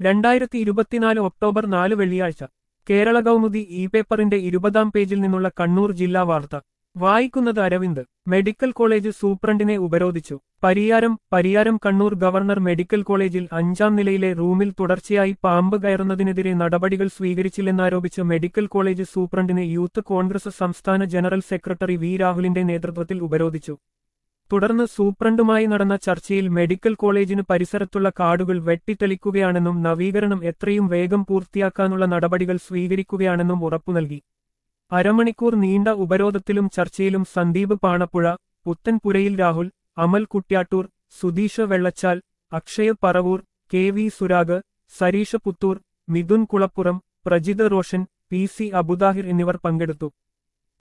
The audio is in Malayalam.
രണ്ടായിരത്തി ഇരുപത്തിനാല് ഒക്ടോബർ നാല് വെള്ളിയാഴ്ച കേരള കൗമുദി ഇ പേപ്പറിന്റെ ഇരുപതാം പേജിൽ നിന്നുള്ള കണ്ണൂർ ജില്ലാ വാർത്ത വായിക്കുന്നത് അരവിന്ദ് മെഡിക്കൽ കോളേജ് സൂപ്രണ്ടിനെ ഉപരോധിച്ചു പരിയാരം പരിയാരം കണ്ണൂർ ഗവർണർ മെഡിക്കൽ കോളേജിൽ അഞ്ചാം നിലയിലെ റൂമിൽ തുടർച്ചയായി പാമ്പ് കയറുന്നതിനെതിരെ നടപടികൾ സ്വീകരിച്ചില്ലെന്നാരോപിച്ച് മെഡിക്കൽ കോളേജ് സൂപ്രണ്ടിനെ യൂത്ത് കോൺഗ്രസ് സംസ്ഥാന ജനറൽ സെക്രട്ടറി വി രാഹുലിന്റെ നേതൃത്വത്തിൽ ഉപരോധിച്ചു തുടർന്ന് സൂപ്രണ്ടുമായി നടന്ന ചർച്ചയിൽ മെഡിക്കൽ കോളേജിന് പരിസരത്തുള്ള കാടുകൾ വെട്ടിത്തെളിക്കുകയാണെന്നും നവീകരണം എത്രയും വേഗം പൂർത്തിയാക്കാനുള്ള നടപടികൾ സ്വീകരിക്കുകയാണെന്നും ഉറപ്പു നൽകി അരമണിക്കൂർ നീണ്ട ഉപരോധത്തിലും ചർച്ചയിലും Sandeep Panappuzha Puthanpurayil Rahul Amal Kuttiattoor Sudheesh Vellachal Akshay Paravoor K V Suraag Sareesh Puthoor Midhun Kulappuram Prajith Roshan P C Abudahir എന്നിവർ പങ്കെടുത്തു